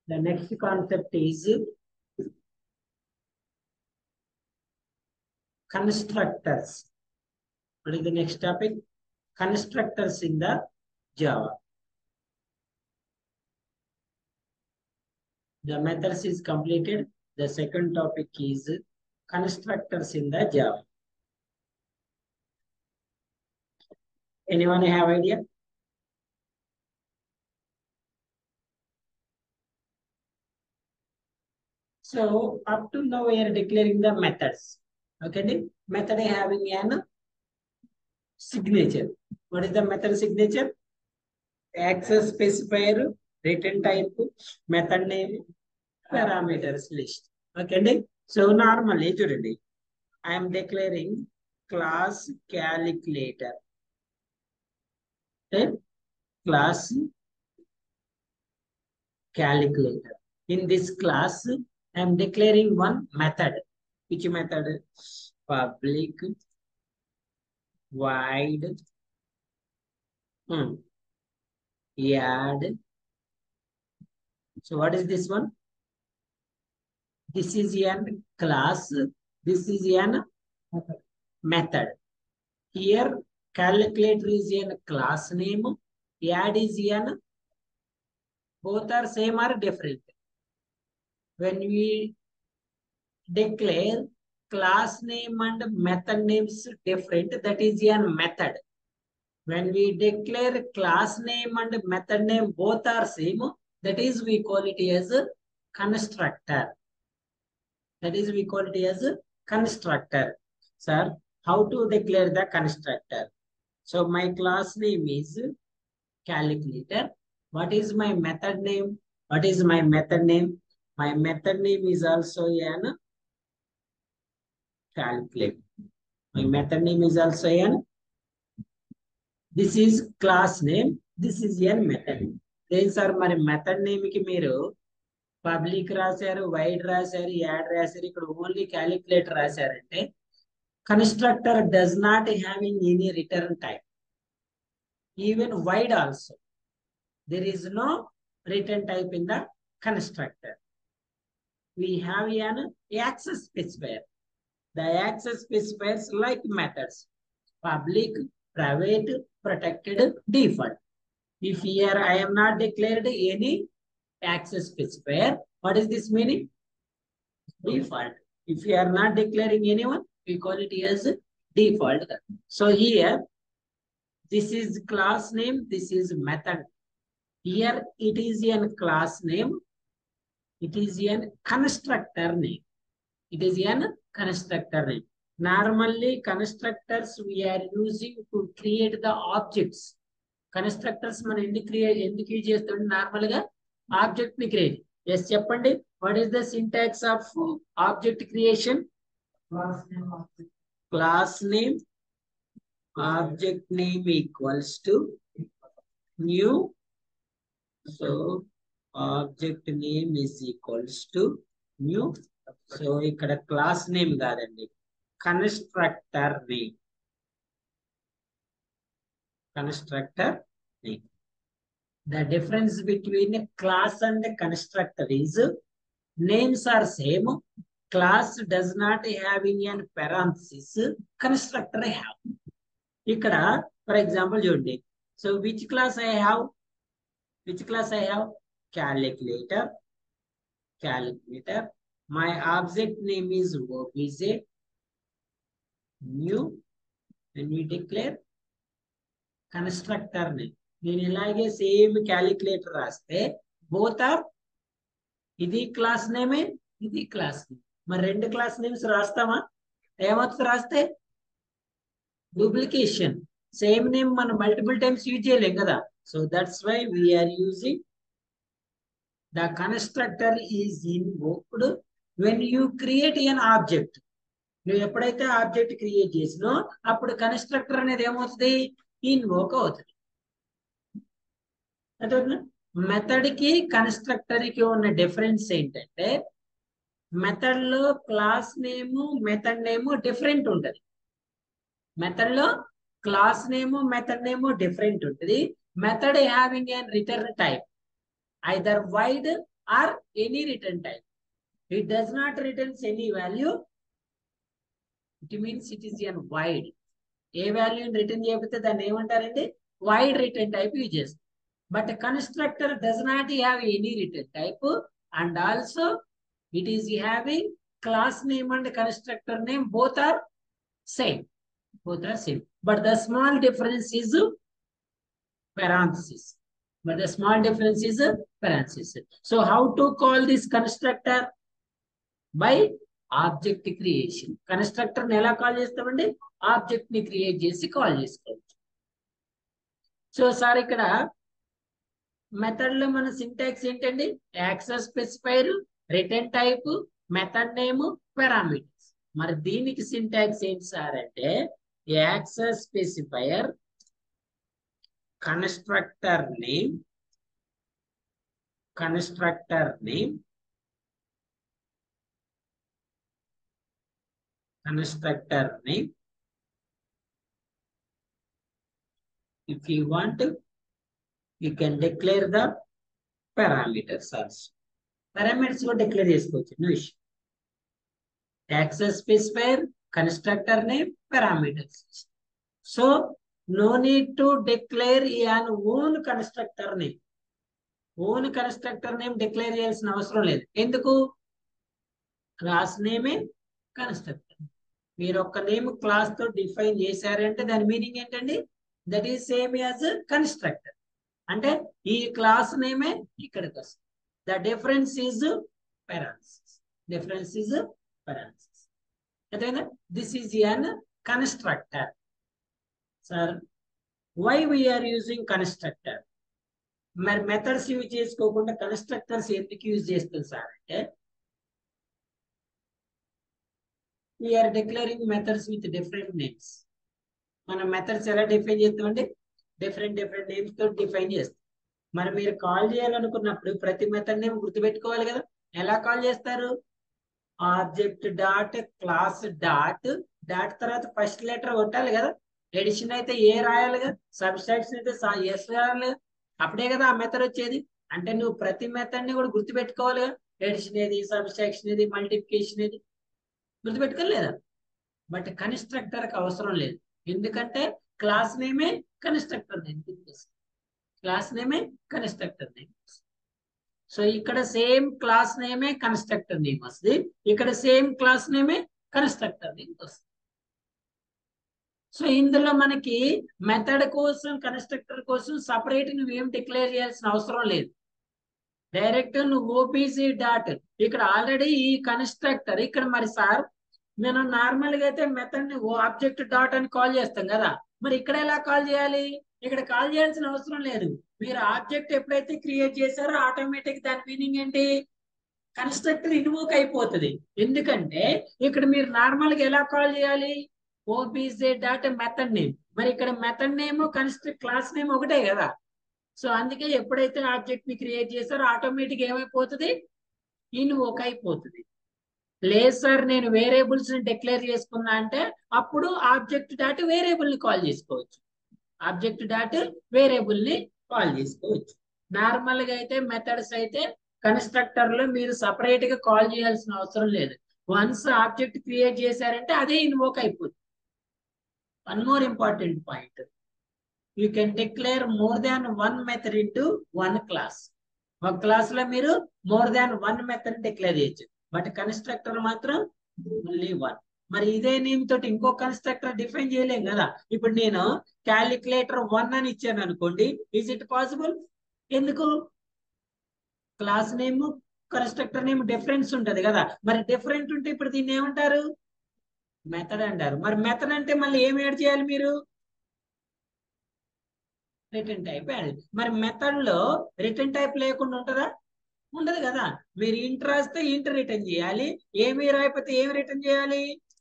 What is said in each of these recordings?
The next concept is constructors. What is the next topic? Constructors in the Java. The methods is completed. The second topic is constructors in the Java. Anyone have idea? So up to now we are declaring the methods. Okay, method having an signature. What is the method signature? Access specifier, return type, method name, parameters list. Okay, so normally చూడండి I am declaring class calculator. Okay? Class calculator. In this class, I am declaring one method. Which method? Public void hmm, add. So what is this one? This is an class. This is an method. Here calculator is an class name. Add is an both are same or different. When we declare class name and method names different, that is a method. When we declare class name and method name both are same, that is we call it as a constructor. That is we call it as a constructor. Sir, how to declare the constructor? So my class name is calculator. What is my method name? What is my method name? My method name is also an calculate. My method name is also an. This is class name. This is an method. Then sir, మరి method name కి మీరు public రాశారు void రాశారు add రాశారు ఇక్కడ only calculator రాశారంటే constructor does not having any return type even void also there is no return type in the constructor. We have an access specifier. The access specifiers like methods, public, private, protected, default. If here I am not declared any access specifier, what is this meaning? Default. If you are not declaring anyone, we call it as default. So here, this is class name, this is method here it is a class name. It is a constructor name. It is a constructor name. Normally, constructors we are using to create the objects. Constructors మనం ఎందుకు create ఎందుకు use చేస్తాం normal గా object ని create ఎస్ చెప్పండి what is the syntax of object creation class name object name equals to new So object name is equals to new. So ఇక్కడ class name కాదండి constructor name constructor name the difference between class and constructor is names are same class does not having an parenthesis constructor have ఇక్కడ for example చూడండి so which class I have which class I have? Calculator. Calculator. My object name is obj. New. When we declare constructor name. నేను ఇలాగే same calculator రాస్తే both are ఇది class నేమే ఇది class name మరి రెండు class names రాస్తామా ఏమవుతుంది రాస్తే డూప్లికేషన్ సేమ్ నేమ్ మనం మల్టిపుల్ టైమ్స్ యూజ్ చేయలేం కదా So that's why we are using the constructor is invoked when you create an object. నువ్వు ఎప్పుడైతే ఆబ్జెక్ట్ క్రియేట్ చేసినో అప్పుడు కన్స్ట్రక్టర్ అనేది ఏమవుతుంది ఇన్వోక్ అవుతుంది అంటే మెథడ్ కి కన్స్ట్రక్టర్ కి ఉన్న డిఫరెన్స్ ఏంటంటే మెథడ్ లో class name method name different ఉంటది మెథడ్ లో class name method name different ఉంటుంది method having a return type either void or any return type. It does not returns any value. It means it is a void. ఏ వాల్యూని return చేయకపోతే దాన్ని ఏమంటారండి void return type use చేస్తాం but constructor does not have any return type and also it is having class name and constructor name both are same both are same but the small difference is parenthesis but the small difference is parenthesis so how to call this constructor by object creation constructor ని ఎలా call చేస్తామండి object ని create చేసి call చేసుకోవచ్చు so sir ఇక్కడ method లో మన syntax ఏంటండి access specifier return type method name parameters మరి దీనికి సింటాక్స్ ఏంటి సార్ అంటే access specifier constructor name constructor name constructor name. If you want to, you can declare the parameters also. Parameters కూడా declare చేసుకోవచ్చు no issue. Access specifier, constructor name, parameters. So, no need to declare an own constructor name. Own constructor name declare చేయాల్సిన అవసరం లేదు ఎందుకు class నేమే constructor మీరు ఒక్క name class తో డిఫైన్ చేశారంటే దాని మీనింగ్ ఏంటండి that is same as constructor అంటే ఈ క్లాస్ నేమే ఇక్కడికి వస్తుంది the difference is parenthesis difference is parenthesis అదేనా this is an constructor sir why we are using constructor మరి మెథడ్స్ యూజ్ చేసుకోకుండా కన్స్ట్రక్టర్స్ ఎందుకు యూజ్ చేస్తుంది సార్ అంటే we are declaring methods with different names మనం మెథడ్స్ ఎలా డిఫైన్ చేస్తామంటే డిఫరెంట్ డిఫరెంట్ నేమ్స్ తో డిఫైన్ చేస్తాం మరి మీరు కాల్ చేయాలనుకున్నప్పుడు ప్రతి మెథడ్ నేమ్ గుర్తుపెట్టుకోవాలి కదా ఎలా కాల్ చేస్తారు object dot class dot dot తర్వాత ఫస్ట్ లెటర్ కొట్టాలి కదా ఎడిషన్ అయితే ఏ రాయాలి కదా సబ్స్ట్రాక్షన్ అయితే ఎస్ రాయాలి కదా అప్పుడే కదా ఆ మెథడ్ వచ్చేది అంటే నువ్వు ప్రతి మెథడ్ ని కూడా గుర్తుపెట్టుకోవాలి కదా ఎడిషన్ ఏది సబ్స్ట్రాక్షన్ ఏది మల్టిప్లికేషన్ ఏది గుర్తుపెట్టుకోలేదా బట్ కన్స్ట్రక్టర్ కి అవసరం లేదు ఎందుకంటే క్లాస్ నేమే కన్స్ట్రక్టర్ నేమ్ క్లాస్ నేమే కన్స్ట్రక్టర్ నేమ్ సో ఇక్కడ సేమ్ క్లాస్ నేమే కన్స్ట్రక్టర్ నేమ్ వస్తుంది ఇక్కడ సేమ్ క్లాస్ నేమే కన్స్ట్రక్టర్ నేమ్ వస్తుంది సో ఇందులో మనకి మెథడ్ కోసం కన్స్ట్రక్టర్ కోసం సపరేట్ నువ్వేం డిక్లేర్ చేయాల్సిన అవసరం లేదు డైరెక్ట్ నువ్వు ఓపీసీ డాట్ ఇక్కడ ఆల్రెడీ ఈ కన్స్ట్రక్టర్ ఇక్కడ మరి సార్ మనం నార్మల్ గా అయితే మెథడ్ ని ఆబ్జెక్ట్ డాట్ అని కాల్ చేస్తాం కదా మరి ఇక్కడ ఎలా కాల్ చేయాలి ఇక్కడ కాల్ చేయాల్సిన అవసరం లేదు మీరు ఆబ్జెక్ట్ ఎప్పుడైతే క్రియేట్ చేశారో ఆటోమేటిక్ దాని మీనింగ్ ఏంటి కన్స్ట్రక్టర్ ఇన్వోక్ అయిపోతుంది ఎందుకంటే ఇక్కడ మీరు నార్మల్ గా ఎలా కాల్ చేయాలి ఓపీసీ డాట్ మెథడ్ నేమ్ మరి ఇక్కడ method name construct class name ఒకటే కదా సో అందుకే ఎప్పుడైతే ఆబ్జెక్ట్ ని క్రియేట్ చేస్తారో ఆటోమేటిక్ ఏమైపోతుంది ఇన్వోక్ అయిపోతుంది లేదు సార్ నేను వేరియబుల్స్ ని డిక్లేర్ చేసుకున్నా అంటే అప్పుడు ఆబ్జెక్ట్ డాట్ వేరియబుల్ ని కాల్ చేసుకోవచ్చు ఆబ్జెక్ట్ డాట్ వేరియబుల్ ని కాల్ చేసుకోవచ్చు నార్మల్ గా అయితే మెథడ్స్ అయితే కన్స్ట్రక్టర్ లో మీరు సపరేట్ గా కాల్ చేయాల్సిన అవసరం లేదు వన్స్ ఆబ్జెక్ట్ క్రియేట్ చేశారంటే అదే ఇన్వోక్ అయిపోతుంది one more important point you can declare more than one method into one class ఒక క్లాస్ లో మీరు more than one method declare చేయొచ్చు బట్ కన్స్ట్రక్టర్ మాత్రం ఓన్లీ వన్ మరి ఇదే నేమ్ తోటి ఇంకో కన్స్ట్రక్టర్ డిఫైన్ చేయలేం కదా ఇప్పుడు నేను క్యాలిక్యులేటర్ వన్ అని ఇచ్చాను అనుకోండి ఈజ్ ఇట్ పాసిబుల్ ఎందుకు class name constructor name difference ఉంటది కదా మరి డిఫరెంట్ ఉంటే ఇప్పుడు దీన్ని ఏమంటారు మెథడ్ అంటారు మరి మెథడ్ అంటే మళ్ళీ ఏం యాడ్ చేయాలి మీరు రిటర్న్ టైప్ యాడ్ మరి మెథడ్ లో రిటర్న్ టైప్ లేకుండా ఉంటుందా ఉండదు కదా మీరు ఇంట్ రాస్తే ఇంట్ రిటర్న్ చేయాలి ఏమి రాయకపోతే ఏమి రిటర్న్ చేయాలి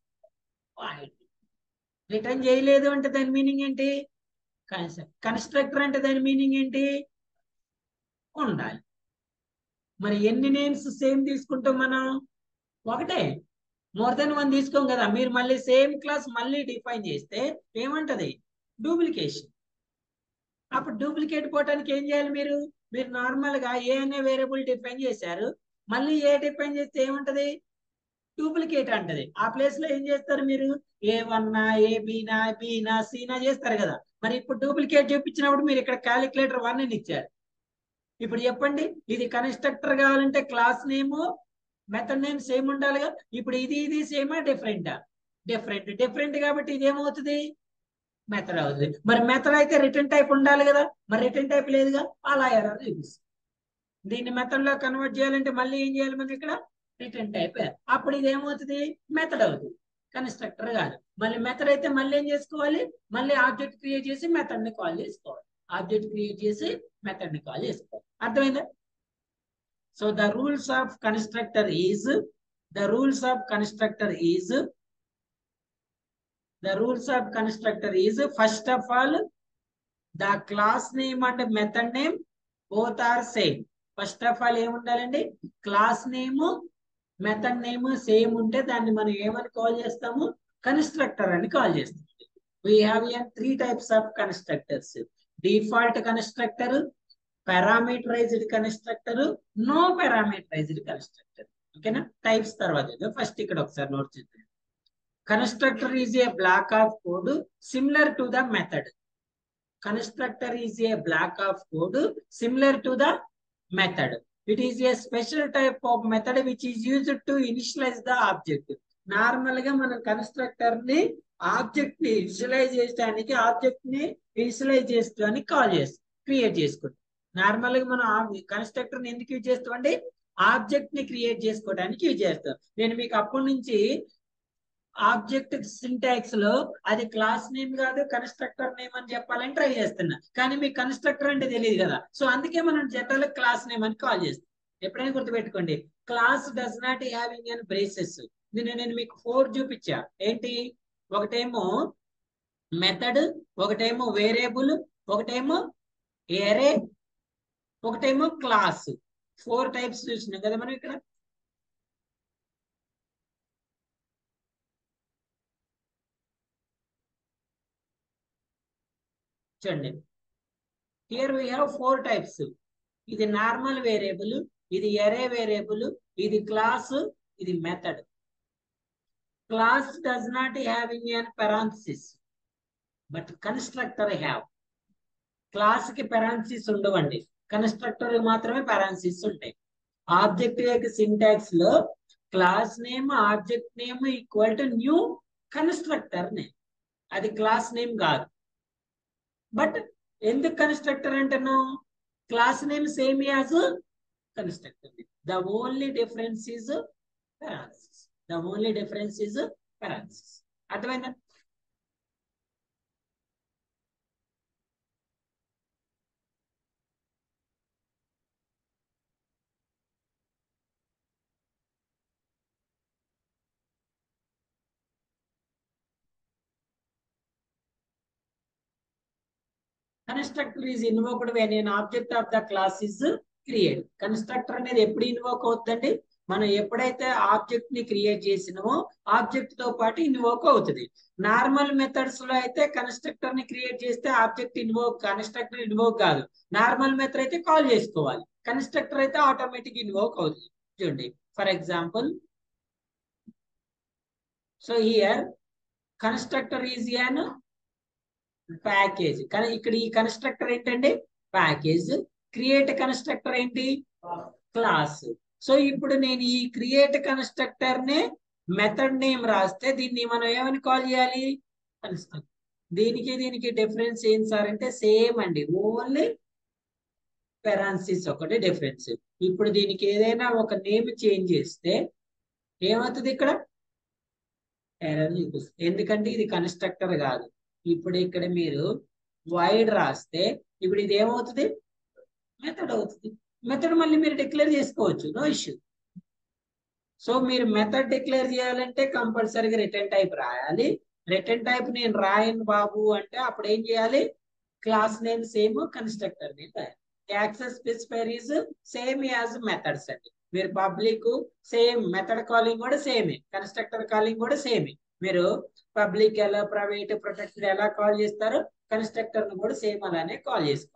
రిటర్న్ చేయలేదు అంటే దాని మీనింగ్ ఏంటి కన్స్ట్రక్టర్ అంటే దాని మీనింగ్ ఏంటి ఉండాలి మరి ఎన్ని నేమ్స్ సేమ్ తీసుకుంటాం మనం ఒకటే మోర్ దెన్ వన్ తీసుకోం కదా మీరు మళ్ళీ సేమ్ క్లాస్ మళ్ళీ డిఫైన్ చేస్తే ఏమంటది డూప్లికేషన్ అప్పుడు డూప్లికేట్ పోవటానికి ఏం చేయాలి మీరు మీరు నార్మల్ గా ఏ అనే వేరియబుల్ డిఫైన్ చేశారు మళ్ళీ ఏ డిఫైన్ చేస్తే ఏముంటది డూప్లికేట్ అంటది ఆ ప్లేస్ లో ఏం చేస్తారు మీరు ఏ వన్ ఏ బీనా బీనా సీనా చేస్తారు కదా మరి ఇప్పుడు డూప్లికేట్ చూపించినప్పుడు మీరు ఇక్కడ క్యాలిక్యులేటర్ వన్ అని ఇచ్చారు ఇప్పుడు చెప్పండి ఇది కన్స్ట్రక్టర్ కావాలంటే class name method name same ఉండాలిగా ఇప్పుడు ఇది ఇది సేమా డిఫరెంటా డిఫరెంట్ డిఫరెంట్ కాబట్టి ఇది ఏమవుతుంది మెథడ్ అవుతుంది మరి మెథడ్ అయితే రిటర్న్ టైప్ ఉండాలి కదా మరి రిటర్న్ టైప్ లేదుగా అలా ఎర్రర్ చూపిస్తుంది దీన్ని మెథడ్ లో కన్వర్ట్ చేయాలంటే మళ్ళీ ఏం చేయాలి మనం ఇక్కడ రిటర్న్ టైప్ అప్పుడు ఇది ఏమవుతుంది మెథడ్ అవుతుంది కన్స్ట్రక్టర్ కాదు మళ్ళీ మెథడ్ అయితే మళ్ళీ ఏం చేసుకోవాలి మళ్ళీ ఆబ్జెక్ట్ క్రియేట్ చేసి మెథడ్ ని కాల్ చేసుకోవాలి ఆబ్జెక్ట్ క్రియేట్ చేసి మెథడ్ ని కాల్ చేసుకోవాలి అర్థమైందా so the rules of constructor is the rules of constructor is the rules of constructor is first of all the class name and method name both are same first of all ఏముండాలండి class name method name same ఉంటే దాన్ని మనం ఏమని call చేస్తాము constructor అని call చేస్తాం we have an three types of constructors default constructor parameterized constructor no parameterized constructor ఓకేనా types తర్వాత ఫస్ట్ ఇక్కడ ఒకసారి నోట్ చేద్దాం constructor is a block of code similar to the method constructor is a block of code similar to the method it is a special type of method which is used to initialize the object normal గా మనం constructor ని object ని initialise చేయడానికి object ని initialise చేసుకోవడానికి call చేస్తాం create చేసుకుంటాం normal గా మనం కన్స్ట్రక్టర్ ని ఎందుకు యూజ్ చేస్తాం అంటే ఆబ్జెక్ట్ ని క్రియేట్ చేసుకోవడానికి యూజ్ చేస్తాం నేను మీకు అప్పటి నుంచి ఆబ్జెక్ట్ సింటాక్స్ లో అది క్లాస్ నేమ్ కాదు కన్స్ట్రక్టర్ నేమ్ అని చెప్పాలని ట్రై చేస్తున్నా కానీ మీకు కన్స్ట్రక్టర్ అంటే తెలియదు కదా సో అందుకే మనం జనరల్ క్లాస్ నేమ్ అని కాల్ చేస్తాం ఎప్పుడైనా గుర్తుపెట్టుకోండి క్లాస్ డస్ నాట్ హ్యావింగ్ అని బ్రేసెస్ దీన్ని నేను మీకు ఫోర్ చూపించా ఏంటి ఒకటేమో మెథడ్ ఒకటేమో వేరియబుల్ ఒకటేమో ఏరే ఒకటేమో క్లాస్ ఫోర్ టైప్స్ చూసినాం కదా మనం ఇక్కడ చూడండి here we have four types ఇది నార్మల్ వేరియబుల్ ఇది ఎరే వేరియబుల్ ఇది క్లాస్ ఇది method class does not having an parenthesis but constructor have class కి పెరాన్సిస్ ఉండవండి కన్స్ట్రక్టర్ మాత్రమే పెరాన్సిస్ ఉంటాయి ఆబ్జెక్ట్ యొక్క సింటాక్స్ లో class name object name equal to new constructor name అది క్లాస్ నేమ్ కాదు బట్ ఎందుకు కన్స్ట్రక్టర్ అంటాను class name same as constructor the only difference is parenthesis the only difference is parenthesis అర్థమైందా constructor is invoked when an object of the class is create constructor అనేది ఎప్పుడు invoke అవుతుందండి మనం ఎప్పుడైతే object ని create చేసినామో object తో పాటు invoke అవుతుంది నార్మల్ మెథడ్స్ లో అయితే కన్స్ట్రక్టర్ ని క్రియేట్ చేస్తే ఆబ్జెక్ట్ ఇన్వోక్ కన్స్ట్రక్టర్ ఇన్వోక్ కాదు నార్మల్ మెథడ్ అయితే కాల్ చేసుకోవాలి కన్స్ట్రక్టర్ అయితే ఆటోమేటిక్ ఇన్వోక్ అవుతుంది చూడండి for example so here constructor is an package కానీ ఇక్కడ ఈ కన్స్ట్రక్టర్ ఏంటండి ప్యాకేజ్ క్రియేట్ కన్స్ట్రక్టర్ ఏంటి క్లాస్ సో ఇప్పుడు నేను ఈ క్రియేట్ కన్స్ట్రక్టర్ నే మెథడ్ నేమ్ రాస్తే దీన్ని మనం ఏమని కాల్ చేయాలి కన్స్ట్రక్టర్ దీనికి దీనికి డిఫరెన్స్ ఏం సార్ అంటే సేమ్ అండి ఓన్లీ పెరాన్సిస్ ఒకటి డిఫరెన్స్ ఇప్పుడు దీనికి ఏదైనా ఒక నేమ్ చేంజ్ చేస్తే ఏమవుతుంది ఇక్కడ ఎర్రర్ చూపిస్తుంది ఎందుకంటే ఇది కన్స్ట్రక్టర్ కాదు ఇప్పుడు ఇక్కడ మీరు వైడ్ రాస్తే ఇప్పుడు ఇది ఏమవుతుంది మెథడ్ అవుతుంది మెథడ్ మళ్ళీ మీరు డిక్లేర్ చేసుకోవచ్చు నో ఇష్యూ సో మీరు మెథడ్ డిక్లేర్ చేయాలంటే కంపల్సరీగా రిటర్న్ టైప్ రాయాలి రిటర్న్ టైప్ నేను రాయను బాబు అంటే అప్పుడు ఏం చేయాలి class name same constructor name రాయాలి access specifier is same as methods అండి మీరు పబ్లిక్ సేమ్ మెథడ్ కాలింగ్ కూడా సేమే కన్స్ట్రక్టర్ కాలింగ్ కూడా సేమే మీరు పబ్లిక్ ఎలా ప్రైవేట్ ప్రొటెక్టెడ్ ఎలా కాల్ చేస్తారో కన్స్ట్రక్టర్ ను కూడా సేమ్ అలానే కాల్ చేసుకోవాలి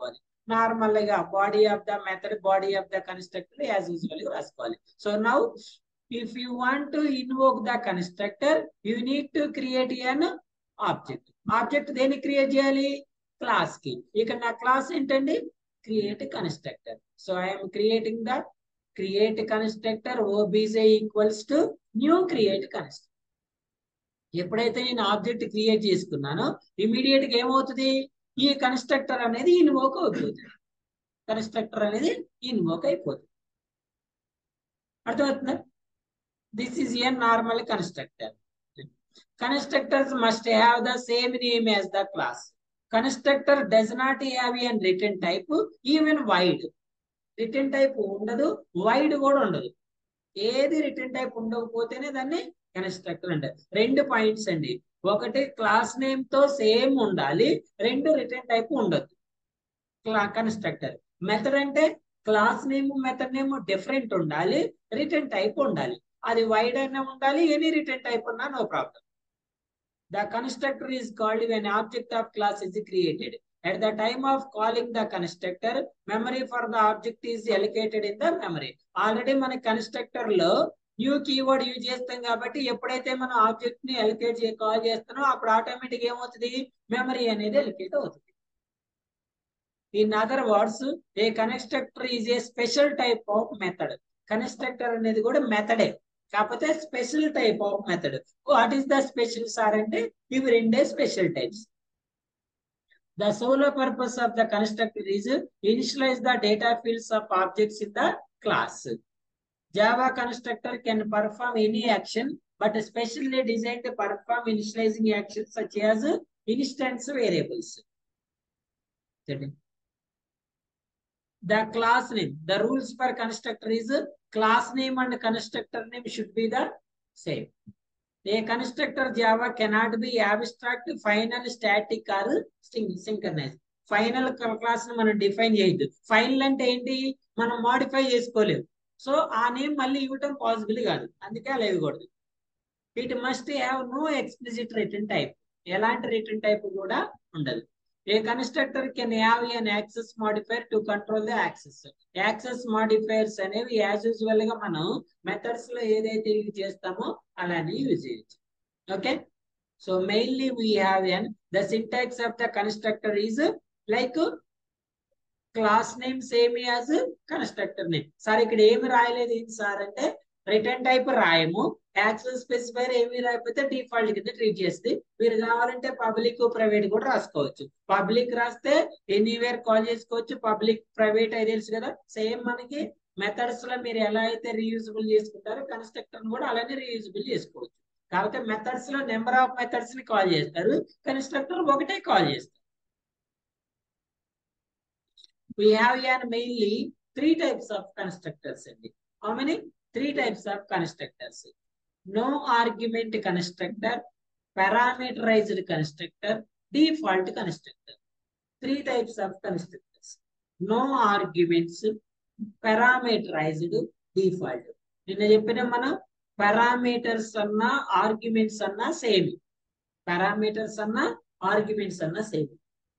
నార్మల్ గా body of the method body of the constructor as usual గా రాసుకోవాలి so now if you want to invoke the constructor you need to create an object object దేన్ని క్రియేట్ చేయాలి క్లాస్ కి ఇక్కడ నా క్లాస్ ఏంటండి create constructor so I'm creating the create constructor OBJ equals to new create constructor ఎప్పుడైతే నేను object create చేసుకున్నానో immediate గా ఏమవుతుంది ఈ కన్స్ట్రక్టర్ అనేది ఇన్వోక్ అవుతుంది కన్స్ట్రక్టర్ అనేది ఇన్వోక్ అయిపోతుంది అర్థమవుతుందా this is a normal constructor constructors must have the same name as the class constructor does not have an return type even void return type ఉండదు void కూడా ఉండదు ఏది రిటర్న్ టైప్ ఉండకపోతేనే దాన్ని constructor అంటారు రెండు పాయింట్స్ అండి ఒకటి క్లాస్ నేమ్ తో సేమ్ ఉండాలి రెండు రిటర్న్ టైప్ ఉండదు కన్స్ట్రక్టర్ మెథడ్ అంటే class name method name different ఉండాలి రిటర్న్ టైప్ ఉండాలి అది వైడ్ అయినా ఉండాలి ఎనీ రిటర్న్ టైప్ ఉన్నా no problem the constructor is called when object of class is created at the time of calling the constructor memory for the object is allocated in the memory ఆల్రెడీ మన constructor లో new keyword use చేస్తాం కాబట్టి ఎప్పుడైతే మనం object ని allocate call చేస్తానో అప్పుడు ఆటోమేటిక్ ఏమవుతుంది మెమరీ అనేది ఎలికేట్ అవుతుంది in other words a constructor is a special type of method constructor అనేది కూడా మెథడే కాకపోతే special type of method what is the special sir అంటే ఇవి రెండే special types The sole purpose of the constructor is initialize the data fields of objects in the class. Java constructor can perform any action, but specially designed to perform initializing actions such as instance variables. The class name, the rules for constructor is class name and constructor name should be the same. A constructor Java cannot be abstract, final, static or synchronized. Final class ని మనం define చేయొద్దు final అంటే ఏంటి మనం modify చేసుకోలేము so ఆ name మళ్ళీ ఇవ్వటం పాసిబుల్ కాదు అందుకే అలా ఇవ్వకూడదు it must have no explicit return type ఎలాంటి రిటర్న్ టైప్ కూడా ఉండదు a constructor can have an access modifier to control the access access modifiers అనేవి యాజ్ యూజువల్ గా మనం మెథడ్స్ లో ఏదైతే యూజ్ చేస్తామో అలానే యూజ్ చేయొచ్చు okay so mainly we have an the syntax of the constructor is like class name same as constructor name sir ఇక్కడ ఏమి రాయలేదు ఏంటి సార్ అంటే రిటర్న్ టైప్ రాయము యాక్సెస్ స్పెసిఫైర్ ఏమి రాకపోతే డిఫాల్ట్ కింద ట్రీట్ చేస్తే మీరు కావాలంటే పబ్లిక్ ప్రైవేట్ కూడా రాసుకోవచ్చు పబ్లిక్ రాస్తే ఎనీవేర్ కాల్ చేసుకోవచ్చు పబ్లిక్ ప్రైవేట్ అయితే తెలుసు కదా సేమ్ మనకి మెథడ్స్ లో మీరు ఎలా అయితే రీయూజబుల్ చేసుకుంటారో కన్స్ట్రక్టర్ కూడా అలానే రీయూజబుల్ చేసుకోవచ్చు కాకపోతే మెథడ్స్ లో నెంబర్ ఆఫ్ మెథడ్స్ ని కాల్ చేస్తారు కన్స్ట్రక్టర్ ఒకటే కాల్ చేస్తారు we have here mainly three types of constructors అండి how many three types of constructors no argument constructor parameterized constructor default constructor three types of constructors no arguments parameterized default నిన్న చెప్పిన మనం parameters అన్న arguments అన్న same parameters అన్న arguments అన్న same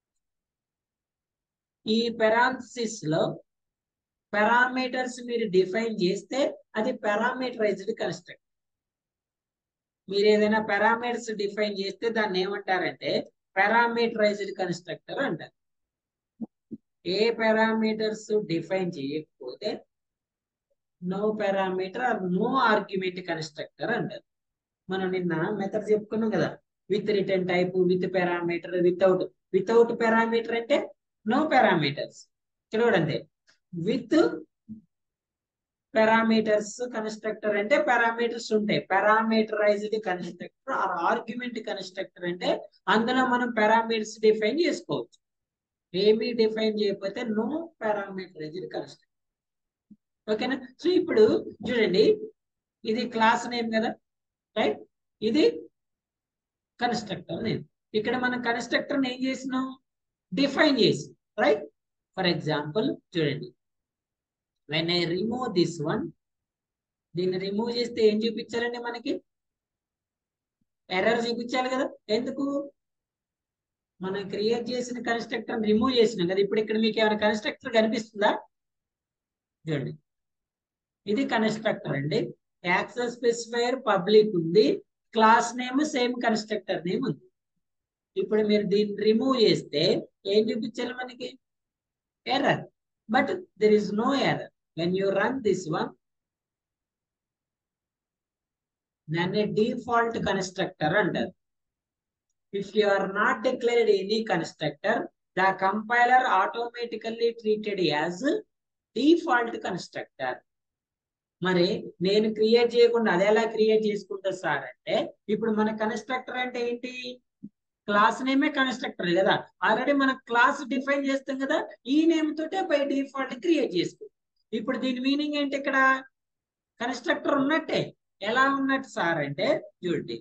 ఈ parenthesis లో పారామీటర్స్ మీరు డిఫైన్ చేస్తే అది పారామీటరైజ్డ్ కన్స్ట్రక్ట్ మీరు ఏదైనా పారామీటర్స్ డిఫైన్ చేస్తే దాన్ని ఏమంటారంటే పారామీటరైజ్డ్ కన్స్ట్రక్టర్ అంటారు ఏ పారామీటర్స్ డిఫైన్ చేయకపోతే no parameter or no argument constructor అంటారు మనం నిన్న మెథడ్ చెప్పుకున్నాం కదా with return type with parameter without without parameter అంటే నో పారామీటర్స్ చూడండి విత్ పారామీటర్స్ కన్స్ట్రక్టర్ అంటే పారామీటర్స్ ఉంటాయి parameterized constructor or argument constructor అంటే అందులో మనం పారామీటర్స్ డిఫైన్ చేసుకోవచ్చు ఏమీ డిఫైన్ చేయకపోతే నో పారామీటరైజ్డ్ కన్స్ట్రక్టర్ ఓకేనా సో ఇప్పుడు చూడండి ఇది క్లాస్ నేమ్ కదా రైట్ ఇది కన్స్ట్రక్టర్ నేమ్ ఇక్కడ మనం కన్స్ట్రక్టర్ ఏం చేసినాం డిఫైన్ చేసి రైట్ ఫర్ ఎగ్జాంపుల్ చూడండి when I remove this one దీన్ని రిమూవ్ చేస్తే ఏం చూపించాలండి మనకి ఎర్రర్ చూపించాలి కదా ఎందుకు మనం క్రియేట్ చేసిన కన్స్ట్రక్టర్ రిమూవ్ చేసినాం కదా ఇప్పుడు ఇక్కడ మీకు ఏమైనా కన్స్ట్రక్టర్ కనిపిస్తుందా చూడండి ఇది కన్స్ట్రక్టర్ అండి యాక్సెస్ స్పెసిఫైర్ పబ్లిక్ ఉంది class name same constructor name ఉంది ఇప్పుడు మీరు దీన్ని రిమూవ్ చేస్తే ఏం చూపించాలి మనకి error but there is no error when you run this one దాన్ని డిఫాల్ట్ కన్స్ట్రక్టర్ అంటారు if you are not declared any constructor the compiler automatically treated as default constructor మరి నేను క్రియేట్ చేయకుండా అది ఎలా క్రియేట్ చేసుకుంటా సార్ అంటే ఇప్పుడు మన కన్స్ట్రక్టర్ అంటే ఏంటి క్లాస్ నేమే కన్స్ట్రక్టర్ కదా ఆల్రెడీ మనం క్లాస్ డిఫైన్ చేస్తాం కదా ఈ నేమ్ తోటే బై డిఫాల్ట్ క్రియేట్ చేసుకుంటాం ఇప్పుడు దీని మీనింగ్ ఏంటి ఇక్కడ కన్స్ట్రక్టర్ ఉన్నట్టే ఎలా ఉన్నట్టు సార్ అంటే చూడండి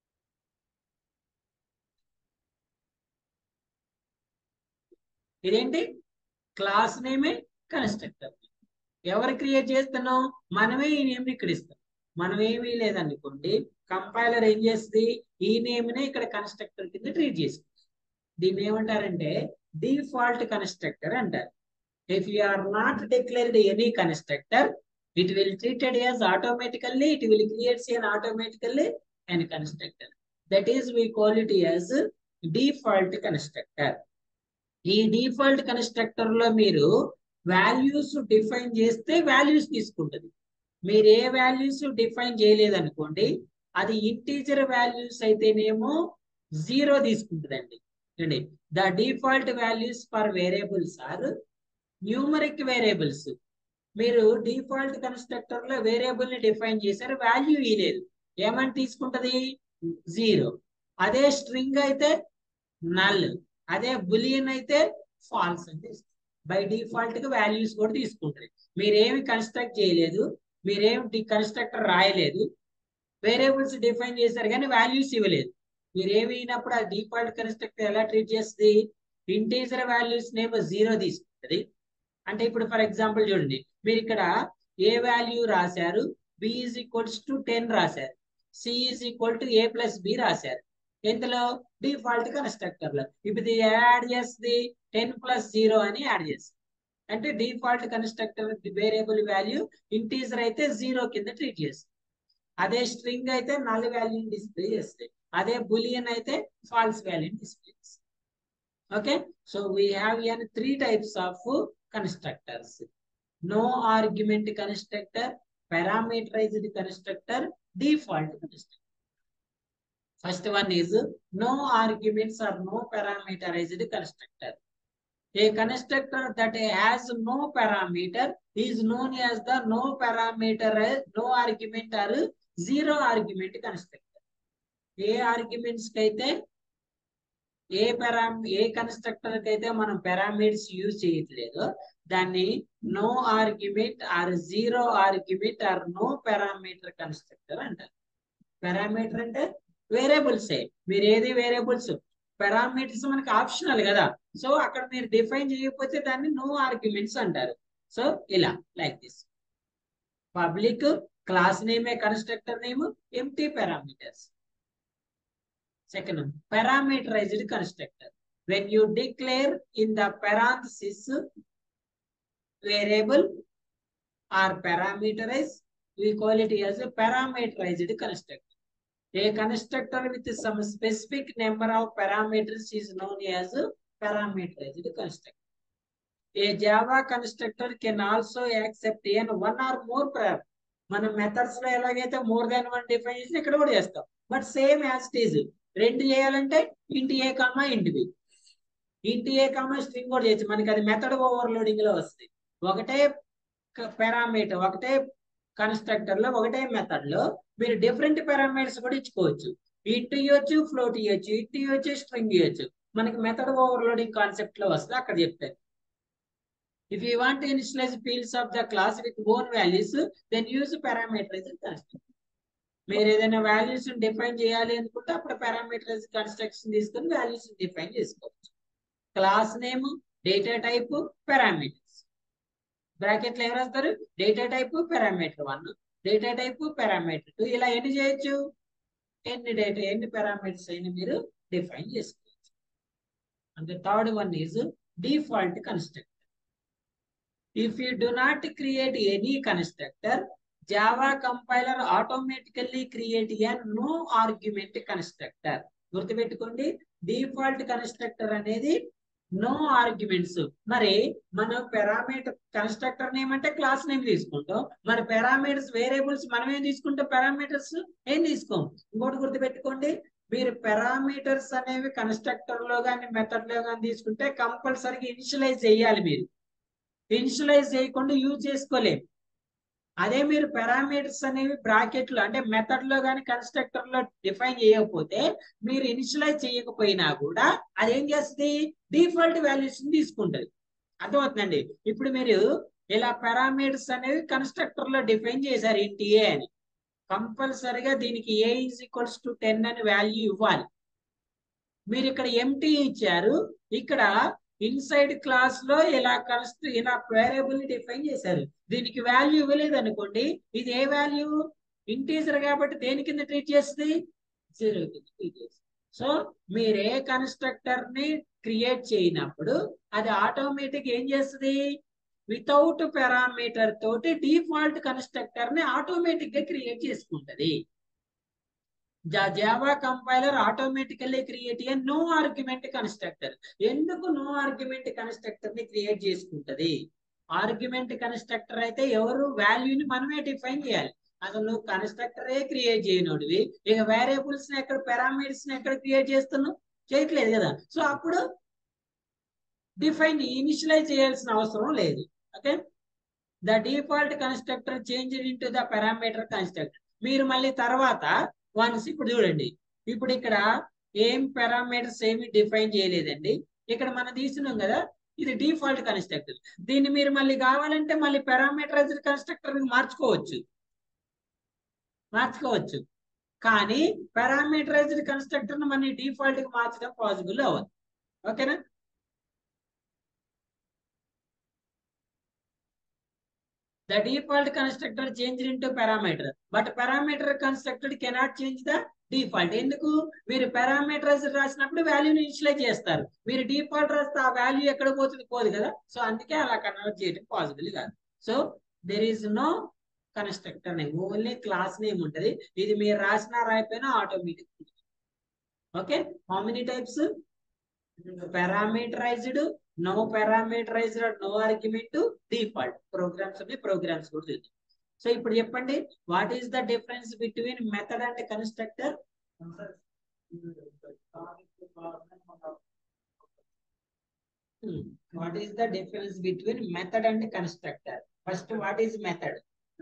ఇదేంటి క్లాస్ నేమే కన్స్ట్రక్టర్ ఎవరు క్రియేట్ చేస్తున్నాం మనమే ఈ నేమ్ ఇక్కడ ఇస్తాం మనం ఏమీ లేదనుకోండి కంపైలర్ ఏం చేస్తుంది ఈ నేమ్ నే ఇక్కడ కన్స్ట్రక్టర్ కింద ట్రీట్ చేసుకుంది దీన్ని ఏమంటారంటే డిఫాల్ట్ కన్స్ట్రక్టర్ అంటారు if you are not declared any constructor it will treated as automatically it will creates an automatically and constructor that is we call it as default constructor ఈ default constructor లో మీరు values define చేస్తే values తీసుకుంటుంది మీరు ఏ values define చేయలేదనుకోండి అది integer values అయితేనేమో zero తీసుకుంటుందండి చూడండి the default values for variables are numeric variables మీరు డిఫాల్ట్ కన్స్ట్రక్టర్ లో వేరియబుల్ ని డిఫైన్ చేశారు వాల్యూ ఇలేదు ఏమని తీసుకుంటది జీరో అదే స్ట్రింగ్ అయితే నల్ అదే బులియన్ అయితే ఫాల్స్ అంటే బై డిఫాల్ట్ గా వాల్యూస్ కూడా తీసుకుంటారు మీరేమి కన్స్ట్రక్ట్ చేయలేదు మీరేమి కన్స్ట్రక్టర్ రాయలేదు వేరియబుల్స్ డిఫైన్ చేశారు కానీ వాల్యూస్ ఇవ్వలేదు మీరు ఏమి అయినప్పుడు ఆ డిఫాల్ట్ కన్స్ట్రక్టర్ ఎలా ట్రీట్ చేస్తుంది ఇంటీజర్ వాల్యూస్ నేమో జీరో తీసుకుంటుంది అంటే ఇప్పుడు ఫర్ ఎగ్జాంపుల్ చూడండి మీరు ఇక్కడ ఏ వాల్యూ రాశారు B is equals to ten రాశారు C is equal to A plus B రాశారు ఎంతలో డిఫాల్ట్ కన్స్ట్రక్టర్ లో ఇప్పుడు ఇది యాడ్ చేస్తుంది టెన్ ప్లస్ జీరో అని యాడ్ చేస్తుంది అంటే default constructor variable value integer అయితే జీరో కింద ట్రీట్ చేస్తుంది అదే స్ట్రింగ్ అయితే నల్ వాల్యూని డిస్ప్లే చేస్తుంది అదే బులియన్ అయితే ఫాల్స్ వాల్యూని డిస్ప్లే చేస్తుంది okay so we have an three types of constructors no argument constructor parameterized constructor default constructor first one is no arguments or no parameterized constructor A constructor that has no parameter is known as the no parameter, no argument or zero argument constructor. ఏ arguments కి అయితే ఏ పారా ఏ constructor కి అయితే మనం parameters use చేయట్లేదు దాన్ని no argument or zero argument or no parameter constructor అంటారు parameter అంటే వేరియబుల్స్ మీరు ఏది వేరియబుల్స్ పారామీటర్స్ మనకి ఆప్షనల్ కదా సో అక్కడ మీరు డిఫైన్ చేయకపోతే దాన్ని నో ఆర్గ్యుమెంట్స్ అంటారు సో ఇలా లైక్ దిస్ పబ్లిక్ క్లాస్ నేమే constructor name empty parameters second parameterized constructor when you declare in the parenthesis variable or parameterize we call it as a parameterized constructor a constructor with some specific number of parameters is known as parameterized constructor. A Java constructor can also accept n one or more param. మనం methods లో ఎలాగైతే more than one define చేసి ఇక్కడ కూడా చేస్తాం but same as it is రెండు చేయాలంటే ఇంటి ఏ కామా ఇంటి బి ఇంటి ఏ కామా స్ట్రింగ్ కూడా చేయొచ్చు మనకి అది మెథడ్ ఓవర్లోడింగ్ లో వస్తుంది ఒకటే పారామీటర్ ఒకటే కన్స్ట్రక్టర్ లో ఒకటే మెథడ్ లో మీరు డిఫరెంట్ పారామీటర్స్ కూడా ఇచ్చుకోవచ్చు ఇంట్ ఇవ్వచ్చు ఫ్లోట్ ఇవ్వచ్చు ఇంట్ ఇవ్వచ్చు స్ట్రింగ్ ఇవ్వచ్చు మనకి మెథడ్ ఓవర్లోడింగ్ కాన్సెప్ట్ లో వస్తే అక్కడ చెప్తారు if you want initialize fields of the class with own values then use parameterize construct మీరు ఏదైనా వాల్యూస్ డిఫైన్ చేయాలి అనుకుంటే అప్పుడు పారామీటరైజ్ కన్స్ట్రక్షన్ తీసుకొని వాల్యూస్ డిఫైన్ చేసుకోవచ్చు class name data type parameters బ్రాకెట్లు ఎవరు వస్తారు data type parameter one data type parameter two ఇలా ఎన్ని చేయొచ్చు ఎన్ని డేటా ఎన్ని పారామీటర్స్ అయినా మీరు డిఫైన్ చేసుకోవచ్చు and the third one is default constructor. If you do not create any constructor, Java compiler automatically create a no argument constructor. గుర్తుపెట్టుకోండి default constructor అనేది నో ఆర్గ్యుమెంట్స్ మరి మనం పారామీటర్ కన్స్ట్రక్టర్ నేమ్ అంటే class name తీసుకుంటాం మరి parameters variables మనం ఏం తీసుకుంటాం పారామీటర్స్ ఏం తీసుకోం ఇంకోటి గుర్తుపెట్టుకోండి మీరు పారామీటర్స్ అనేవి కన్స్ట్రక్టర్ లో కానీ మెథడ్ లో కానీ తీసుకుంటే కంపల్సరీగా ఇనిషియలైజ్ చేయాలి మీరు ఇనిషియలైజ్ చేయకుండా యూజ్ చేసుకోలేము అదే మీరు పారామీటర్స్ అనేవి బ్రాకెట్లు అంటే మెథడ్ లో కానీ కన్స్ట్రక్టర్ లో డిఫైన్ చేయకపోతే మీరు ఇనిషియలైజ్ చేయకపోయినా కూడా అది ఏం చేస్తుంది డిఫాల్ట్ వాల్యూస్ తీసుకుంటది అర్థమవుతుందండి ఇప్పుడు మీరు ఇలా పారామీటర్స్ అనేవి కన్స్ట్రక్టర్ లో డిఫైన్ చేశారు ఏంటి ఏ అని కంపల్సరిగా దీనికి A is equals to ten అని వాల్యూ ఇవ్వాలి మీరు ఇక్కడ ఎంటీ ఇచ్చారు ఇక్కడ ఇన్సైడ్ క్లాస్ లో ఇలా కన్స్ట్ర ఇలా వేరియబుల్ డిఫైన్ చేశారు దీనికి వాల్యూ ఇవ్వలేదు అనుకోండి ఇది ఏ వాల్యూ ఇంటీజర్ కాబట్టి దేని కింద ట్రీట్ చేస్తుంది జీరో కింద ట్రీట్ చేస్తుంది సో మీరు ఏ కన్స్ట్రక్టర్ ని క్రియేట్ చేయనప్పుడు అది ఆటోమేటిక్ ఏం చేస్తుంది వితౌట్ పారామీటర్ తోటి డిఫాల్ట్ కన్స్ట్రక్టర్ ని ఆటోమేటిక్ గా క్రియేట్ చేసుకుంటది Java compiler automatically create a no argument constructor ఎందుకు నో ఆర్గ్యుమెంట్ కన్స్ట్రక్టర్ ని క్రియేట్ చేసుకుంటది ఆర్గ్యుమెంట్ కన్స్ట్రక్టర్ అయితే ఎవరు వాల్యూని మనమే డిఫైన్ చేయాలి అసలు నువ్వు కన్స్ట్రక్టరే క్రియేట్ చేయనోడివి ఇక వేరియబుల్స్ ని ఎక్కడ పారామీటర్స్ ని ఎక్కడ క్రియేట్ చేస్తున్నావు చేయట్లేదు కదా సో అప్పుడు డిఫైన్ ఇనిషియలైజ్ చేయాల్సిన అవసరం లేదు okay the default constructor change in to the parameter constructor మీరు మళ్ళీ తర్వాత వన్స్ ఇప్పుడు చూడండి ఇప్పుడు ఇక్కడ ఏం పారామీటర్స్ ఏమి డిఫైన్ చేయలేదండి ఇక్కడ మనం తీసుకున్నాం కదా ఇది డిఫాల్ట్ కన్స్ట్రక్టర్ దీన్ని మీరు మళ్ళీ కావాలంటే మళ్ళీ పారామీటరైజ్డ్ కన్స్ట్రక్టర్ మార్చుకోవచ్చు మార్చుకోవచ్చు కానీ పారామీటరైజ్డ్ కన్స్ట్రక్టర్ ని మన డిఫాల్ట్ కి మార్చడం పాసిబుల్ అవ్వదు ఓకేనా The default constructor changed into parameter, but parameter constructed cannot change the default. ఎందుకు మీరు పారామీటరైజ్ రాసినప్పుడు వాల్యూని ఇనిషియలైజ్ చేస్తారు మీరు డిఫాల్ట్ రాస్తే ఆ వాల్యూ ఎక్కడ పోతుంది పోదు కదా సో అందుకే అలా కన్వర్ట్ చేయడం పాసిబుల్ కాదు so there is no constructor name only class name ఉంటది ఇది మీరు రాసినా రాయిపోయినా automatic okay how many types parameterized no parameterized no argument default programs ఉన్నాయి ప్రోగ్రామ్స్ కూడా చూద్దాం సో ఇప్పుడు చెప్పండి what is the difference between method and constructor what is the difference between method and constructor first what is method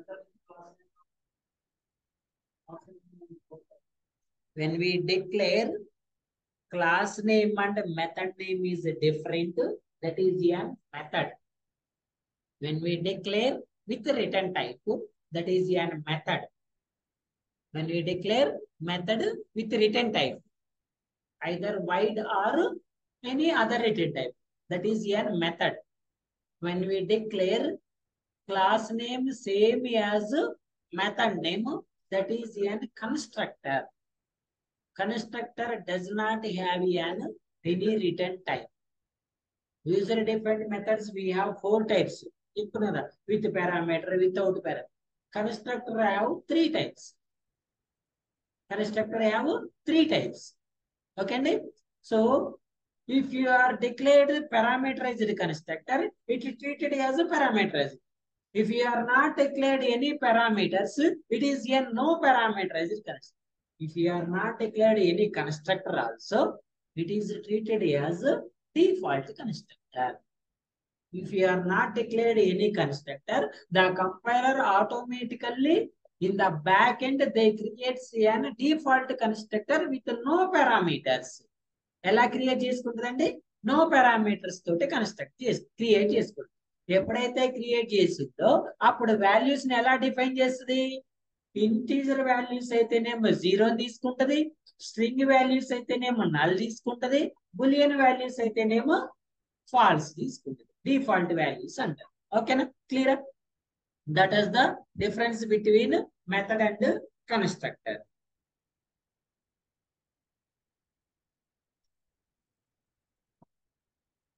when we declare class name and method name is different that is a method when we declare with return type that is a method when we declare method with return type either void or any other return type that is a method when we declare class name same as method name that is a constructor constructor does not have an any return type. User defined methods we have four types. చెప్తున్నారా with parameter, without parameter. Constructor have three types. Constructor have three types. Okay, అండి? So if you are declared parameterized constructor, it is treated as a parameterized. If you are not declared any parameters, it is a no parameterized constructor. If you are not declared any constructor also, it is treated as a default constructor. If you are not declared any constructor, the compiler automatically in the back end they create an default constructor with no parameters. ఎలా create చేసుకుంటుందండి no parameters తోటి construct చేసి create చేసుకుంటుంది ఎప్పుడైతే create చేసిందో అప్పుడు values ని ఎలా డిఫైన్ చేస్తుంది ఇంటీజర్ వాల్యూస్ అయితేనేమో జీరో తీసుకుంటది స్ట్రింగ్ వాల్యూస్ అయితేనేమో నల్ తీసుకుంటది బులియన్ వాల్యూస్ అయితేనేమో ఫాల్స్ తీసుకుంటది డిఫాల్ట్ వాల్యూస్ అంటారు ఓకేనా clear that is the difference between method and constructor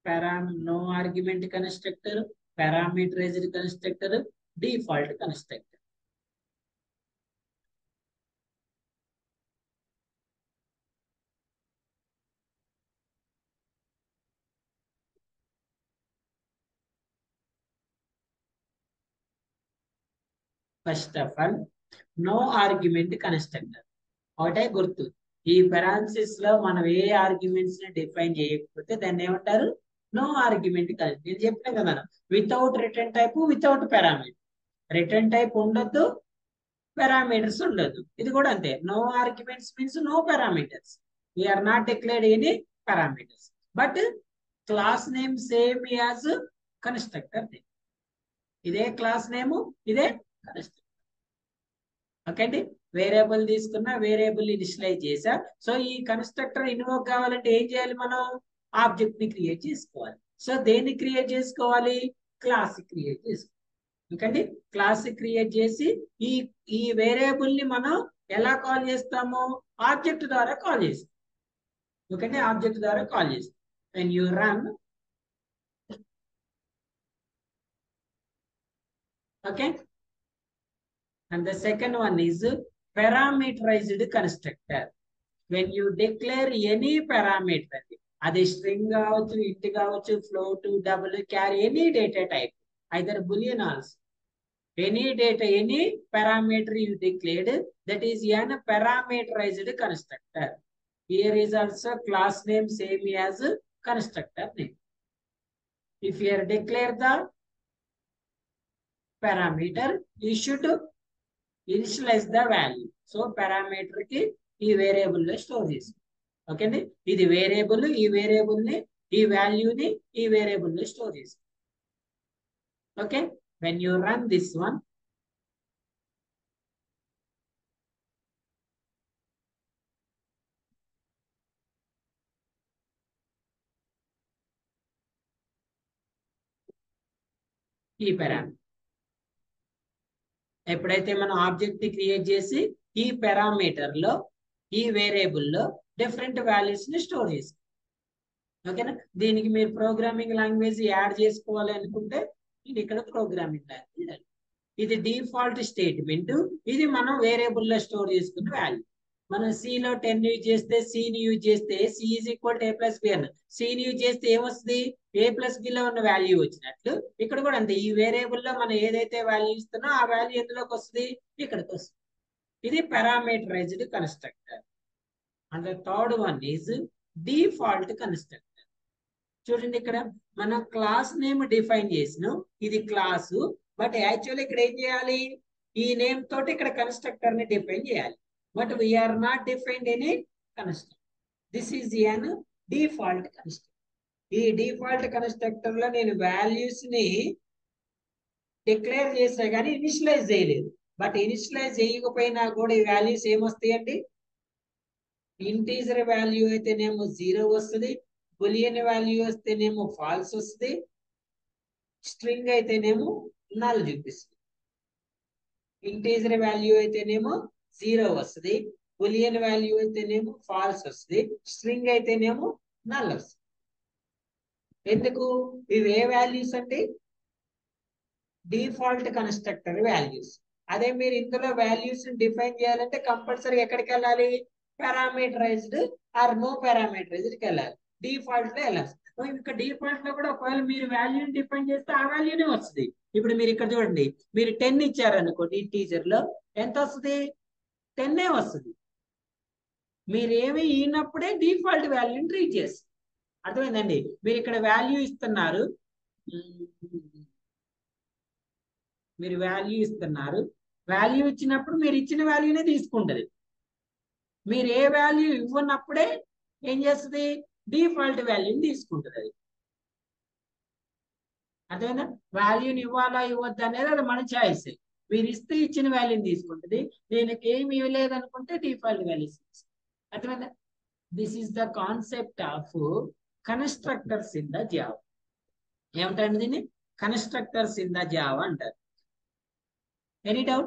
param no argument constructor parameterized constructor default constructor first of all no argument constructor ఒకటే గుర్తు ఈ parenthesis లో మనం ఏ ఆర్గ్యుమెంట్స్ ని డిఫైన్ చేయకపోతే దాన్ని ఏమంటారు నో ఆర్గ్యుమెంట్ కలిసి నేను చెప్పిన కదా without return type without parameter return type ఉండొద్దు పారామీటర్స్ ఉండొద్దు ఇది కూడా అంతే no arguments means no parameters we are not declared any parameters but class name same as constructor name ఇదే క్లాస్ నేమ్ ఇదే కన్స్ట్రక్టర్ ఓకే అండి వేరియబుల్ తీసుకున్నా వేరియబుల్ ఇనిషియలైజ్ చేసా సో ఈ కన్స్ట్రక్టర్ ఇన్వోక్ కావాలంటే ఏం చేయాలి మనం ఆబ్జెక్ట్ ని క్రియేట్ చేసుకోవాలి సో దేన్ని క్రియేట్ చేసుకోవాలి క్లాస్ క్రియేట్ చేసుకోవాలి ఓకే క్లాస్ క్రియేట్ చేసి ఈ ఈ వేరియబుల్ ని మనం ఎలా కాల్ చేస్తాము ఆబ్జెక్ట్ ద్వారా కాల్ చేస్తాం ఓకే ఆబ్జెక్ట్ ద్వారా కాల్ చేస్తాం when you run okay and the second one is parameterized constructor when you declare any parameter అది స్ట్రింగ్ కావచ్చు ఇంట్ కావచ్చు float double carry any data type either boolean also any data any parameter you declared that is an parameterized constructor here is also class name same as constructor name if you are declare the parameter you should initialize the value so parameter కి ఈ variable లో store చేసి okay అండి ఇది variable ఈ variable ని ఈ వాల్యూని ఈ వేరియబుల్ లో స్టోర్ చేసి okay when you run this one ఈ పారామీటర్ ఎప్పుడైతే మనం ఆబ్జెక్ట్ ని క్రియేట్ చేసి ఈ పారామీటర్ లో ఈ వేరియబుల్ లో డిఫరెంట్ వాల్యూస్ ని స్టోర్ చేస్తాం ఓకేనా దీనికి మీరు ప్రోగ్రామింగ్ లాంగ్వేజ్ యాడ్ చేసుకోవాలి అనుకుంటే ఇది ఇక్కడ ప్రోగ్రామింగ్ లాంగ్వేజ్ ఇది డిఫాల్ట్ స్టేట్మెంట్ ఇది మనం వేరియబుల్ లో స్టోర్ చేసుకున్న వాల్యూ మనం సి లో టెన్ యూజ్ చేస్తే సిని యూజ్ చేస్తే C is equal to A plus B అన్న సిని యూజ్ చేస్తే ఏమొస్తుంది ఏ ప్లస్ బి లో ఉన్న వాల్యూ వచ్చినట్లు ఇక్కడ కూడా అంతే ఈ వేరియబుల్ లో మనం ఏదైతే వాల్యూ ఇస్తున్నా ఆ వాల్యూ ఎందులోకి వస్తుంది ఇక్కడికి వస్తుంది ఇది parameterized constructor and third one is default constructor చూడండి ఇక్కడ మనం క్లాస్ నేమ్ డిఫైన్ చేసినాం ఇది క్లాసు బట్ యాక్చువల్లీ ఇక్కడ ఏం చేయాలి ఈ నేమ్ తోటి ఇక్కడ కన్స్ట్రక్టర్ ని డిఫైన్ చేయాలి but we are not defined any constructor this is an default constructor ఈ డిఫాల్ట్ కన్స్ట్రక్టర్ లో నేను వాల్యూస్ ని డిక్లేర్ చేసా కానీ ఇనిషియలైజ్ చేయలేదు బట్ ఇనిషియలైజ్ చేయకపోయినా కూడా ఈ వాల్యూస్ ఏమొస్తాయండి ఇంటీజర్ వాల్యూ అయితేనేమో జీరో వస్తుంది బులియన్ వాల్యూ వస్తేనేమో ఫాల్స్ వస్తుంది స్ట్రింగ్ అయితేనేమో నల్ చూపిస్తుంది ఇంటీజర్ వాల్యూ అయితేనేమో జీరో వస్తుంది బులియన్ వాల్యూ అయితేనేమో ఫాల్స్ వస్తుంది స్ట్రింగ్ అయితేనేమో నల్ వస్తుంది ఎందుకు ఇవి ఏ వాల్యూస్ అంటే డిఫాల్ట్ కన్స్ట్రక్టర్ వాల్యూస్ అదే మీరు ఇందులో వాల్యూస్ డిఫైన్ చేయాలంటే కంపల్సరీ ఎక్కడికి వెళ్ళాలి పారామీటరైజ్డ్ ఆర్ నో పారామీటరైజ్డ్కి వెళ్ళాలి డిఫాల్ట్ లో వెళ్ళాలి ఇంకా డిఫాల్ట్ లో కూడా ఒకవేళ మీరు వాల్యూని డిఫైన్ చేస్తే ఆ వాల్యూనే వస్తుంది ఇప్పుడు మీరు ఇక్కడ చూడండి మీరు టెన్ ఇచ్చారనుకోండి టీచర్ లో ఎంత వస్తుంది టెన్నే వస్తుంది మీరు ఏమి ఈనప్పుడే డిఫాల్ట్ వాల్యూని రీచ్ చేస్తారు అర్థమైందండి మీరు ఇక్కడ వాల్యూ ఇస్తున్నారు మీరు వాల్యూ ఇస్తున్నారు వాల్యూ ఇచ్చినప్పుడు మీరు ఇచ్చిన వాల్యూనే తీసుకుంటది మీరు ఏ వాల్యూ ఇవ్వనప్పుడే ఏం చేస్తుంది డిఫాల్ట్ వాల్యూని తీసుకుంటుంది అది అదేనా వాల్యూని ఇవ్వాలా ఇవ్వద్దు అనేది అది మన చాయిస్ మీరు ఇస్తే ఇచ్చిన వాల్యూని తీసుకుంటుంది దీనికి ఏమి ఇవ్వలేదు అనుకుంటే డిఫాల్ట్ వాల్యూస్ అర్థమైందా this is the concept of constructors in the Java ఏమంటారండి దీన్ని కన్స్ట్రక్టర్స్ ఇన్ ద జావా అంటారు ఎనీ డౌట్